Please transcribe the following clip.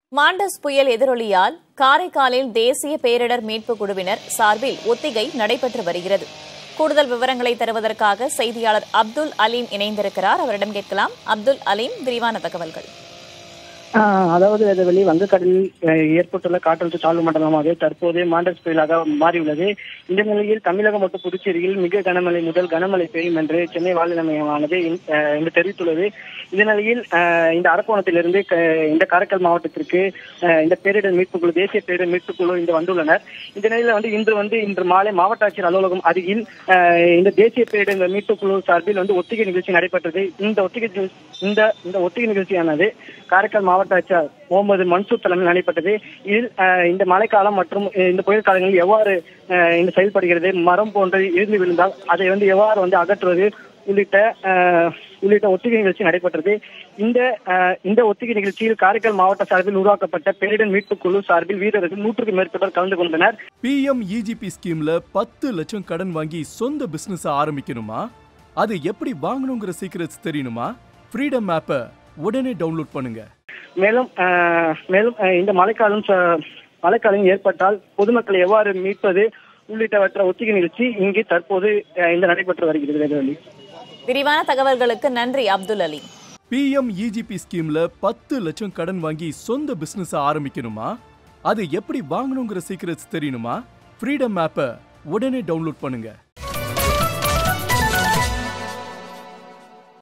Mandous புயல் எதிரொலியால் காரைக்காலில் தேசிய பேரிடர் மீட்பு குழுவினர் சார்பில் ஒத்திகை நடைபெற்று வருகிறது கூடுதல் விவரங்களை தருவதற்காக செய்தியாளர் அப்துல் அலீம் இணைந்திருக்கிறார் அவரிடம் கேட்கலாம் அப்துல் அலீம் விரிவான தகவல்கள் ஆஹ் அதாவது வேதவெளி வங்கக்கடலில் அஹ், ஏற்பட்டுள்ள காற்றழுத்த தாழ்வு மண்டலமாக தற்போது மாண்டஸ் புயலாக மாறியுள்ளது இந்த நிலையில் தமிழகம் மற்றும் புதுச்சேரியில் மிக கனமழை முதல் கனமழை பெய்யும் என்று சென்னை வானிலை மையமானது இன்- அஹ், இன்று தெரிவித்துள்ளது இந்த நிலையில் அஹ், இந்த அரக்கோணத்திலிருந்து க- இந்த காரைக்கால் மாவட்டத்திற்கு அஹ், இந்த பேரிடர் மீட்புக் குழு தேசிய பேரிடர் மீட்புக் குழு இன்று வந்துள்ளனர் இந்த நிலையில் வந்து இன்று வந்து இன்று மாலை மாவட்ட ஆட்சியர் அலுவலகம் அருகில் அஹ், இந்த தேசிய பேரிடர் மீட்புக் குழு சார்பில் வந்து ஒத்திகை நிகழ்ச்சி நடைபெற்றது இந்த ஒத்திகை நிகழ்ச்சி- இந்த இந்த ஒத்திகை நிகழ்ச்சியானது காரைக்கால் மாவட்ட ஆட்சியர் முகமது மன்சூர் தலைமையில் நடைபெற்றது இதில் அஹ், இந்த மழைக்காலம் மற்றும் அஹ், இந்த புயல் காலங்களில் எவ்வாறு அஹ், இந்த செயல்படுகிறது மரம் போன்று இருந்து விழுந்தால் அதை வந்து எவ்வாறு வந்து அகற்றுவது உள்ளிட்ட அஹ், உள்ளிட்ட ஒத்திகை நிகழ்ச்சி நடைபெற்றது இந்த அஹ், இந்த ஒத்திகை நிகழ்ச்சியில் காரைக்கால் மாவட்ட சார்பில் உருவாக்கப்பட்ட பேரிடர் மீட்புக் குழு சார்பில் வீரர்கள் நூற்றுக்கும் மேற்பட்டோர் கலந்து கொண்டனர் பிஎம் இஜிபி ஸ்கீம்ல பத்து லட்சம் கடன் வாங்கி சொந்த பிசினஸ் ஆரம்பிக்கணுமா அது எப்படி வாங்கணுங்கிற சீக்கிரட்ஸ் தெரியணுமா ஃப்ரீடம் ஆப்பை உடனே டவுன்லோட் பண்ணுங்க மேலும் அஹ், மேலும் அஹ், இந்த மழைக்காலம் ச- மழைக்காலம் ஏற்பட்டால் பொதுமக்களை எவ்வாறு மீட்பது உள்ளிட்டவற்றை ஒத்திகை நிகழ்ச்சி இங்கே தற்போது அஹ், இந்த நடைபெற்று வருகிறது வேதவழி விரிவான தகவல்களுக்கு நன்றி அப்துல் அலீம் பிஎம் இஜிபி ஸ்கீம்ல பத்து லட்சம் கடன் வாங்கி சொந்த பிசினஸ் ஆரம்பிக்கணுமா அது எப்படி வாங்கணுங்கிற சீக்கிரட்ஸ் தெரியணுமா ஃப்ரீடம் ஆப்பை உடனே டவுன்லோட் பண்ணுங்க